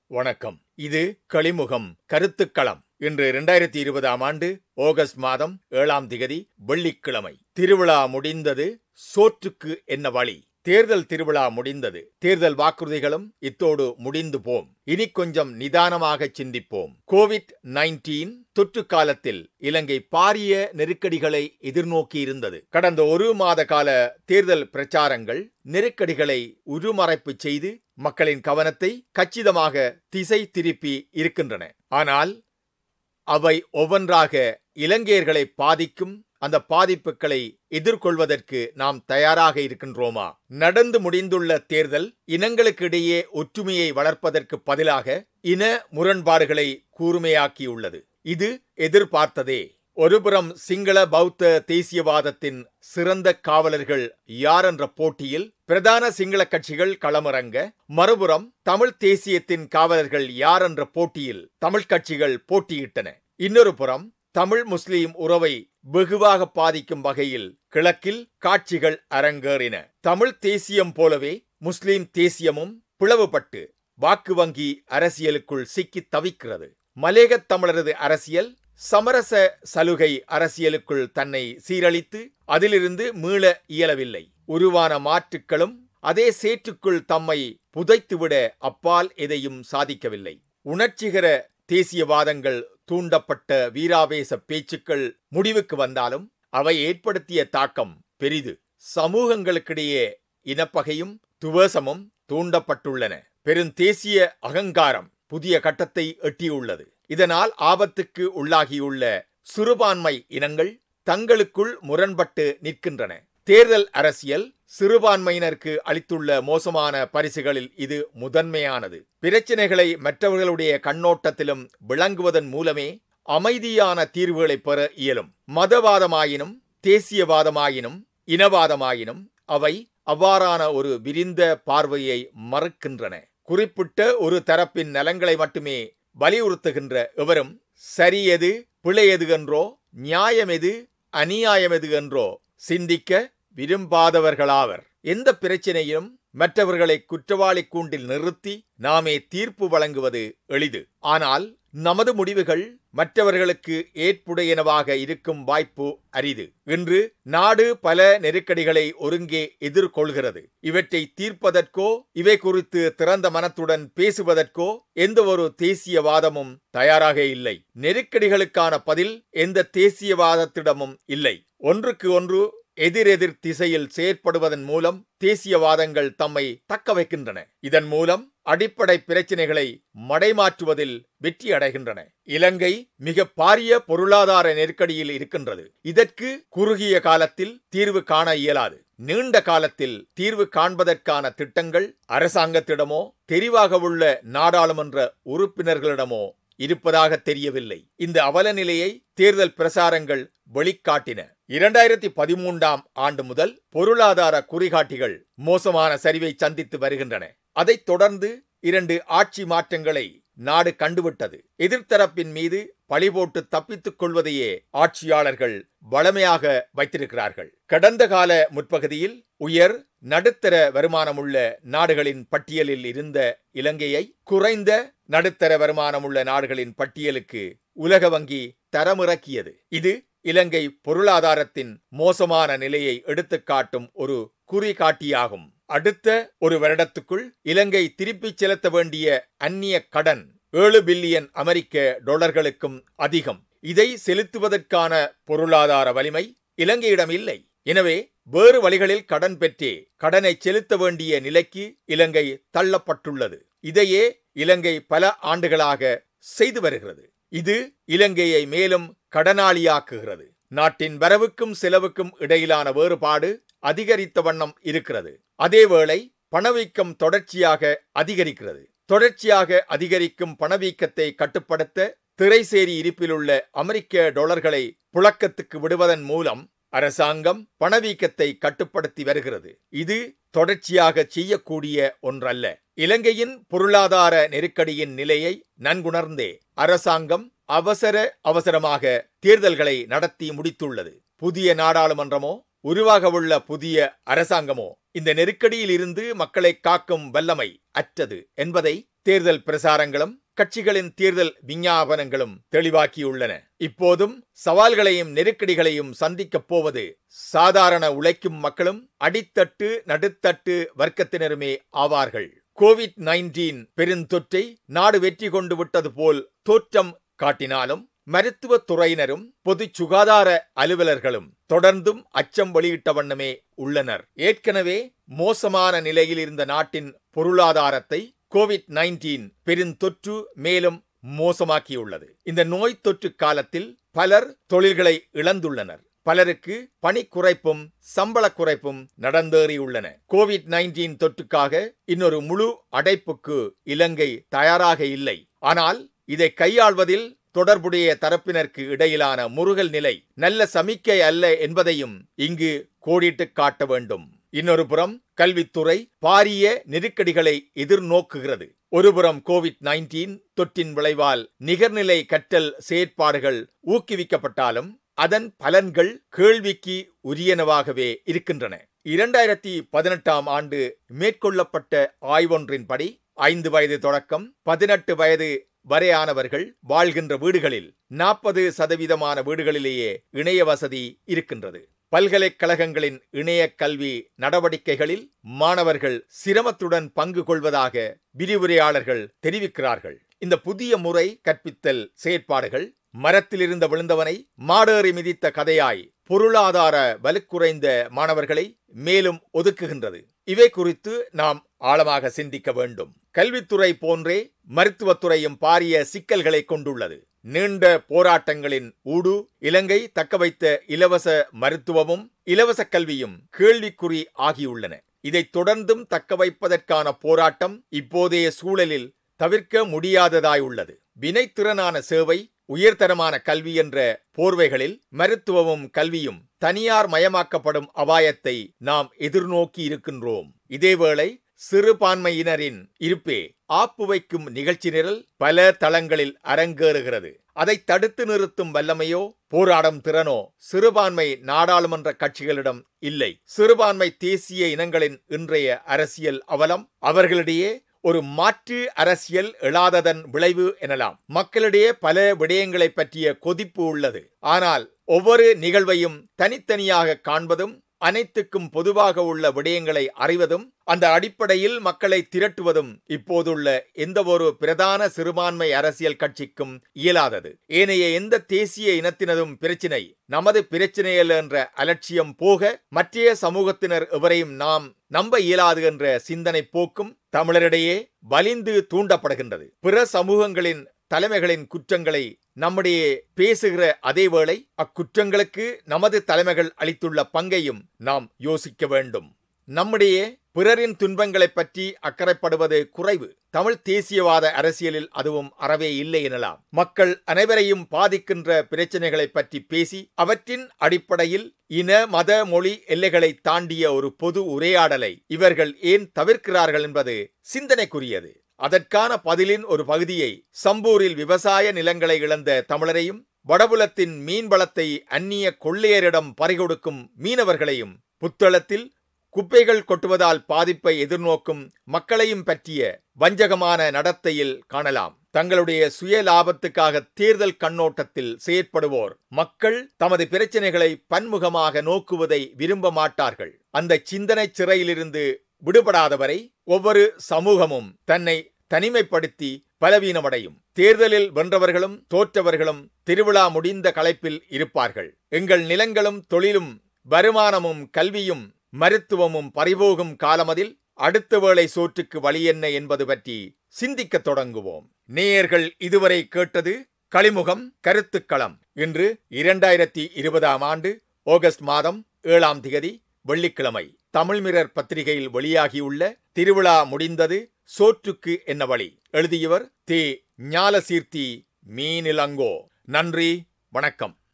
வணக்கம் இது களிமுகம் கருத்துக்களம் இன்று இரண்டாயிரத்தி இருபதாம் ஆண்டு ஆகஸ்ட் மாதம் ஏழாம் திகதி வெள்ளிக்கிழமை திருவிழா முடிந்தது சோற்றுக்கு என்ன வழி தேர்தல் திருவிழா முடிந்தது தேர்தல் வாக்குறுதிகளும் இத்தோடு முடிந்து போம் இனி கொஞ்சம் நிதானமாக சிந்திப்போம் கோவிட் நைன்டீன் தொற்று காலத்தில் இலங்கை பாரிய நெருக்கடிகளை எதிர்நோக்கி இருந்தது கடந்த ஒரு மாத கால தேர்தல் பிரச்சாரங்கள் நெருக்கடிகளை உருமறைப்பு செய்து மக்களின் கவனத்தை கச்சிதமாக திசை திருப்பி இருக்கின்றன ஆனால் அவை ஒவ்வொன்றாக இலங்கையர்களை பாதிக்கும் அந்த பாதிப்புகளை எதிர்கொள்வதற்கு நாம் தயாராக இருக்கின்றோமா நடந்து முடிந்துள்ள தேர்தல் இனங்களுக்கிடையே ஒற்றுமையை வளர்ப்பதற்கு பதிலாக இன முரண்பாடுகளை கூர்மையாக்கியுள்ளது இது எதிர்பார்த்ததே ஒருபுறம் சிங்கள பௌத்த தேசியவாதத்தின் சிறந்த காவலர்கள் யார் என்ற போட்டியில் பிரதான சிங்கள கட்சிகள் களமிறங்க மறுபுறம் தமிழ் தேசியத்தின் காவலர்கள் யார் என்ற போட்டியில் தமிழ் கட்சிகள் போட்டியிட்டன இன்னொரு புறம் தமிழ் முஸ்லிம் உறவை வெகுவாக பாதிக்கும் வகையில் கிழக்கில் காட்சிகள் அரங்கேறின தமிழ் தேசியம் போலவே முஸ்லிம் தேசியமும் பிளவுபட்டு வாக்கு வங்கி அரசியலுக்குள் சிக்கி தவிக்கிறது மலேகத் தமிழரது அரசியல் சமரச சலுகை அரசியலுக்குள் தன்னை சீரழித்து அதிலிருந்து மீள இயலவில்லை உருவான மாற்றுக்களும் அதே சேற்றுக்குள் தம்மை புதைத்துவிட அப்பால் எதையும் சாதிக்கவில்லை உணர்ச்சிகர தேசியவாதங்கள் தூண்டப்பட்ட வீராவேச பேச்சுக்கள் முடிவுக்கு வந்தாலும் அவை ஏற்படுத்திய தாக்கம் பெரிது சமூகங்களுக்கிடையே இனப்பகையும் துவேசமும் தூண்டப்பட்டுள்ளன பெருந்தேசிய அகங்காரம் புதிய கட்டத்தை எட்டியுள்ளது இதனால் ஆபத்துக்கு உள்ளாகியுள்ள சிறுபான்மை இனங்கள் தங்களுக்குள் முரண்பட்டு நிற்கின்றன தேர்தல் அரசியல் சிறுபான்மையினருக்கு அளித்துள்ள மோசமான பரிசுகளில் இது முதன்மையானது பிரச்சினைகளை மற்றவர்களுடைய கண்ணோட்டத்திலும் விளங்குவதன் மூலமே அமைதியான தீர்வுகளை பெற இயலும் மதவாதமாயினும் தேசியவாதமாயினும் இனவாதமாயினும் அவை அவ்வாறான ஒரு விரிந்த பார்வையை மறுக்கின்றன குறிப்பிட்ட ஒரு தரப்பின் நலன்களை மட்டுமே வலியுறுத்துகின்ற எவரும் சரி எது பிழை எது என்றோ நியாயம் எது அநியாயம் எது என்றோ சிந்திக்க விரும்பாதவர்களாவர் எந்த பிரச்சனையும் மற்றவர்களை குற்றவாளி கூண்டில் நிறுத்தி நாமே தீர்ப்பு வழங்குவது எளிது ஆனால் நமது முடிவுகள் மற்றவர்களுக்கு ஏற்புடையனவாக இருக்கும் வாய்ப்பு அரிது இன்று நாடு பல நெருக்கடிகளை ஒருங்கே எதிர்கொள்கிறது இவற்றை தீர்ப்பதற்கோ இவை குறித்து திறந்த மனத்துடன் பேசுவதற்கோ எந்த ஒரு தேசியவாதமும் தயாராக இல்லை நெருக்கடிகளுக்கான பதில் எந்த தேசியவாதத்திடமும் இல்லை ஒன்றுக்கு ஒன்று எதிரெதிர் திசையில் செயற்படுவதன் மூலம் தேசியவாதங்கள் தம்மை தக்க வைக்கின்றன இதன் மூலம் அடிப்படை பிரச்சினைகளை மடைமாற்றுவதில் வெற்றி அடைகின்றன இலங்கை மிக பாரிய பொருளாதார நெருக்கடியில் இருக்கின்றது இதற்கு குறுகிய காலத்தில் தீர்வு காண இயலாது நீண்ட காலத்தில் தீர்வு காண்பதற்கான திட்டங்கள் அரசாங்கத்திடமோ தெரிவாக உள்ள நாடாளுமன்ற உறுப்பினர்களிடமோ இருப்பதாக தெரியவில்லை இந்த அவல நிலையை தேர்தல் பிரசாரங்கள் வெளிக்காட்டின இரண்டாயிரத்தி பதிமூன்றாம் ஆண்டு முதல் பொருளாதார குறிகாட்டிகள் மோசமான சரிவை சந்தித்து வருகின்றன அதைத் தொடர்ந்து இரண்டு ஆட்சி மாற்றங்களை நாடு கண்டுவிட்டது எதிர்த்தரப்பின் மீது பழி போட்டு தப்பித்துக் கொள்வதையே ஆட்சியாளர்கள் வளமையாக வைத்திருக்கிறார்கள் கடந்த கால முற்பகுதியில் உயர் நடுத்தர வருமானமுள்ள நாடுகளின் பட்டியலில் இருந்த இலங்கையை குறைந்த நடுத்தர வருமானமுள்ள நாடுகளின் பட்டியலுக்கு உலக வங்கி தரமிறக்கியது இது இலங்கை பொருளாதாரத்தின் மோசமான நிலையை எடுத்துக்காட்டும் ஒரு குறிகாட்டியாகும் அடுத்த ஒரு வருடத்துக்குள் இலங்கை திருப்பிச் செலுத்த வேண்டிய அந்நிய கடன் ஏழு பில்லியன் அமெரிக்க டாலர்களுக்கும் அதிகம் இதை செலுத்துவதற்கான பொருளாதார வலிமை இலங்கையிடம் இல்லை எனவே வேறு வழிகளில் கடன் பெற்றே கடனை செலுத்த வேண்டிய நிலைக்கு இலங்கை தள்ளப்பட்டுள்ளது இதையே இலங்கை பல ஆண்டுகளாக செய்து வருகிறது இது இலங்கையை மேலும் கடனாளியாக்குகிறது நாட்டின் வரவுக்கும் செலவுக்கும் இடையிலான வேறுபாடு அதிகரித்த வண்ணம் இருக்கிறது அதேவேளை பணவீக்கம் தொடர்ச்சியாக அதிகரிக்கிறது தொடர்ச்சியாக அதிகரிக்கும் பணவீக்கத்தை கட்டுப்படுத்த திரைசேரி இருப்பிலுள்ள அமெரிக்க டாலர்களை புழக்கத்துக்கு விடுவதன் மூலம் அரசாங்கம் பணவீக்கத்தை கட்டுப்படுத்தி வருகிறது இது தொடர்ச்சியாக செய்யக்கூடிய ஒன்றல்ல இலங்கையின் பொருளாதார நெருக்கடியின் நிலையை நன்குணர்ந்தே அரசாங்கம் அவசர அவசரமாக தேர்தல்களை நடத்தி முடித்துள்ளது புதிய நாடாளுமன்றமோ உருவாகவுள்ள புதிய அரசாங்கமோ இந்த நெருக்கடியில் இருந்து மக்களை காக்கும் வல்லமை அற்றது என்பதை தேர்தல் பிரசாரங்களும் கட்சிகளின் தேர்தல் விஞ்ஞாபனங்களும் தெளிவாக்கியுள்ளன இப்போதும் சவால்களையும் நெருக்கடிகளையும் சந்திக்கப் போவது சாதாரண உழைக்கும் மக்களும் அடித்தட்டு நடுத்தட்டு வர்க்கத்தினருமே ஆவார்கள் கோவிட் நைன்டீன் பெருந்தொற்றை நாடு வெற்றி கொண்டு விட்டது போல் தோற்றம் காட்டினாலும் மருத்துவத் துறையினரும் பொது சுகாதார அலுவலர்களும் தொடர்ந்தும் அச்சம் வெளியிட்ட வண்ணமே உள்ளனர் ஏற்கனவே மோசமான நிலையில் இருந்த நாட்டின் பொருளாதாரத்தை கோவிட் நைன்டீன் பெருந்தொற்று மேலும் மோசமாக்கியுள்ளது இந்த நோய் தொற்று காலத்தில் பலர் தொழில்களை இழந்துள்ளனர் பலருக்கு பணி குறைப்பும் சம்பள குறைப்பும் நடந்தேறியுள்ளன கோவிட் நைன்டீன் தொற்றுக்காக இன்னொரு முழு அடைப்புக்கு இலங்கை தயாராக இல்லை ஆனால் இதை கையாள்வதில் தொடர்புடைய தரப்பினருக்கு இடையிலான முருகல் நிலை நல்ல சமிக்கை அல்ல என்பதையும் இங்கு கோடிட்டு காட்ட வேண்டும் இன்னொரு புறம் கல்வித்துறை பாரிய நெருக்கடிகளை எதிர்நோக்குகிறது ஒருபுறம் கோவிட் நைன்டீன் தொற்றின் விளைவால் நிகர்நிலை கற்றல் செயற்பாடுகள் ஊக்குவிக்கப்பட்டாலும் அதன் பலன்கள் கேள்விக்கு உரியனவாகவே இருக்கின்றன இரண்டாயிரத்தி பதினெட்டாம் ஆண்டு மேற்கொள்ளப்பட்ட ஆய்வொன்றின்படி ஐந்து வயது தொடக்கம் பதினெட்டு வயது வரையானவர்கள் வாழ்கின்ற வீடுகளில் நாற்பது சதவீதமான வீடுகளிலேயே இணைய வசதி இருக்கின்றது பல்கலைக்கழகங்களின் இணைய கல்வி நடவடிக்கைகளில் மாணவர்கள் சிரமத்துடன் பங்கு கொள்வதாக விரிவுரையாளர்கள் தெரிவிக்கிறார்கள் இந்த புதிய முறை கற்பித்தல் செயற்பாடுகள் மரத்திலிருந்த விழுந்தவனை மாடேறி மிதித்த கதையாய் பொருளாதார வலுக்குறைந்த மாணவர்களை மேலும் ஒதுக்குகின்றது இவை குறித்து நாம் ஆழமாக சிந்திக்க வேண்டும் கல்வித்துறை போன்றே மருத்துவத்துறையும் பாரிய சிக்கல்களை கொண்டுள்ளது நீண்ட போராட்டங்களின் ஊடு இலங்கை தக்கவைத்த இலவச மருத்துவமும் இலவச கல்வியும் கேள்விக்குறி ஆகியுள்ளன இதைத் தொடர்ந்தும் தக்கவைப்பதற்கான போராட்டம் இப்போதைய சூழலில் தவிர்க்க முடியாததாய் உள்ளது வினைத்திறனான சேவை உயர்தரமான கல்வி என்ற போர்வைகளில் மருத்துவமும் கல்வியும் தனியார் மயமாக்கப்படும் அபாயத்தை நாம் எதிர்நோக்கி இருக்கின்றோம் இதேவேளை சிறுபான்மையினரின் இருப்பே ஆப்பு வைக்கும் நிகழ்ச்சி நிரல் பல தளங்களில் அரங்கேறுகிறது அதை தடுத்து நிறுத்தும் வல்லமையோ போராடும் திறனோ சிறுபான்மை நாடாளுமன்ற கட்சிகளிடம் இல்லை சிறுபான்மை தேசிய இனங்களின் இன்றைய அரசியல் அவலம் அவர்களிடையே ஒரு மாற்று அரசியல் எழாததன் விளைவு எனலாம் மக்களிடையே பல விடயங்களை பற்றிய கொதிப்பு உள்ளது ஆனால் ஒவ்வொரு நிகழ்வையும் தனித்தனியாக காண்பதும் அனைத்துக்கும் பொதுவாக உள்ள விடயங்களை அறிவதும் அந்த அடிப்படையில் மக்களை திரட்டுவதும் இப்போதுள்ள எந்த ஒரு பிரதான சிறுபான்மை அரசியல் கட்சிக்கும் இயலாதது ஏனைய எந்த தேசிய இனத்தினதும் பிரச்சினை நமது பிரச்சினையல் என்ற அலட்சியம் போக மற்றைய சமூகத்தினர் எவரையும் நாம் நம்ப இயலாது என்ற சிந்தனை போக்கும் தமிழரிடையே வலிந்து தூண்டப்படுகின்றது பிற சமூகங்களின் தலைமைகளின் குற்றங்களை நம்முடைய பேசுகிற அதேவேளை அக்குற்றங்களுக்கு நமது தலைமைகள் அளித்துள்ள பங்கையும் நாம் யோசிக்க வேண்டும் நம்முடைய பிறரின் துன்பங்களை பற்றி அக்கறைப்படுவது குறைவு தமிழ் தேசியவாத அரசியலில் அதுவும் அறவே இல்லை எனலாம் மக்கள் அனைவரையும் பாதிக்கின்ற பிரச்சனைகளை பற்றி பேசி அவற்றின் அடிப்படையில் இன மத மொழி எல்லைகளை தாண்டிய ஒரு பொது உரையாடலை இவர்கள் ஏன் தவிர்க்கிறார்கள் என்பது சிந்தனைக்குரியது அதற்கான பதிலின் ஒரு பகுதியை சம்பூரில் விவசாய நிலங்களை இழந்த தமிழரையும் வடபுலத்தின் மீன்வளத்தை அந்நிய கொள்ளையரிடம் பறிகொடுக்கும் மீனவர்களையும் புத்தளத்தில் குப்பைகள் கொட்டுவதால் பாதிப்பை எதிர்நோக்கும் மக்களையும் பற்றிய வஞ்சகமான நடத்தையில் காணலாம் தங்களுடைய சுய லாபத்துக்காக தேர்தல் கண்ணோட்டத்தில் செயற்படுவோர் மக்கள் தமது பிரச்சனைகளை பன்முகமாக நோக்குவதை விரும்ப மாட்டார்கள் அந்த சிந்தனை சிறையிலிருந்து விடுபடாதவரை ஒவ்வொரு சமூகமும் தன்னை தனிமைப்படுத்தி பலவீனமடையும் தேர்தலில் வென்றவர்களும் தோற்றவர்களும் திருவிழா முடிந்த களைப்பில் இருப்பார்கள் எங்கள் நிலங்களும் தொழிலும் வருமானமும் கல்வியும் மருத்துவமும் பறிபோகும் காலமதில் அடுத்த வேளை சோற்றுக்கு வழி என்ன என்பது பற்றி சிந்திக்கத் தொடங்குவோம் நேயர்கள் இதுவரை கேட்டது களிமுகம் கருத்துக்களம் இன்று இரண்டாயிரத்தி இருபதாம் ஆண்டு ஆகஸ்ட் மாதம் ஏழாம் திகதி வெள்ளிக்கிழமை தமிழ் மிரர் பத்திரிகையில் வெளியாகியுள்ள திருவிழா முடிந்தது சோற்றுக்கு என்ன வழி எழுதியவர் தே ஞாலசீர்த்தி மீனிலங்கோ நன்றி வணக்கம்